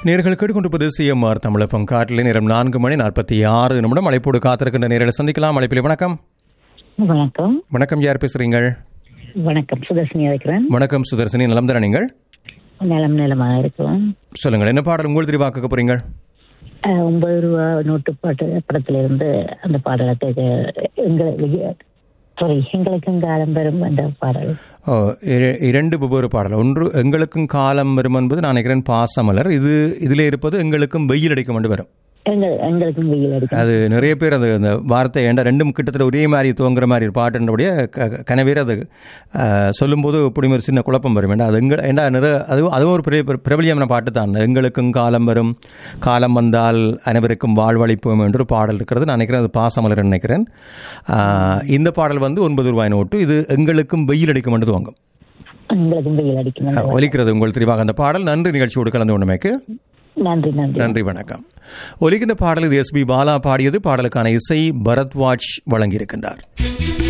நேர்கள் கேட்டுக்கொண்டிருப்பது சிஎம்ஆர் தமிழப்பம் காட்டில் நேரம் நான்கு மணி நாற்பத்தி ஆறு நிமிடம் அழைப்போடு காத்திருக்கின்ற நேரில் சந்திக்கலாம் அழைப்பில் வணக்கம் வணக்கம் வணக்கம் யார் பேசுறீங்கள் வணக்கம் சுதர்ஷினி அழைக்கிறேன் வணக்கம் சுதர்சனி நலம் தானே நீங்கள் நலம் நலமாக இருக்கிறோம் சொல்லுங்கள் என்ன பாடல் உங்கள் தெரிவாக்க போறீங்க அஹ், ஒன்பது ரூபா நோட்டு பாட்டு படத்திலிருந்து அந்த பாடலை கேட்க எங்களை சாரி எங்களுக்கும் காலம் பெறும் அந்த பாடல் ஓ, இர- இரண்டு வெவ்வேறு பாடல் ஒன்று எங்களுக்கும் காலம் வரும் என்பது நான் நினைக்கிறேன் பாசமலர் இது இதில் இருப்பது எங்களுக்கும் வெயில் அடிக்கும் என்று வரும் எங்கள் எங்களுக்கும் வெயில் அடிக்கும் அது நிறைய பேர் அந்த அந்த வார்த்தை ஏண்டா ரெண்டும் கிட்டத்தட்ட ஒரே மாதிரி துவங்குற மாதிரி ஒரு பாட்டுன்றபடியே க- கனவேர் அது அஹ், சொல்லும்போது இப்படி ஒரு சின்ன குழப்பம் வரும் ஏண்டா அது எங்க ஏண்டா நிறைய அதுவும் அதுவும் ஒரு பெரிய பிரபலியமான பாட்டு தான் எங்களுக்கும் காலம் வரும் காலம் வந்தால் அனைவருக்கும் வாழ்வழிப்போம் என்று ஒரு பாடல் இருக்கிறது நான் நினைக்கிறேன் அது பாசமலர் நினைக்கிறேன் அஹ், இந்த பாடல் வந்து ஒன்பது ரூபாய் நோட்டு இது எங்களுக்கும் வெயில் அடிக்கும் என்று துவங்கும் எங்களுக்கும் வெயில் அடிக்கும் அந்த அஹ், ஒலிக்கிறது உங்கள் தெரிவாக அந்த பாடல் நன்றி நிகழ்ச்சியோடு கலந்து கொண்டமைக்கு நன்றி நன்றி நன்றி வணக்கம் ஒலிக்கின்ற பாடல் இது எஸ்பி பாலா பாடியது பாடலுக்கான இசை பரத்வாஜ் வழங்கியிருக்கின்றார்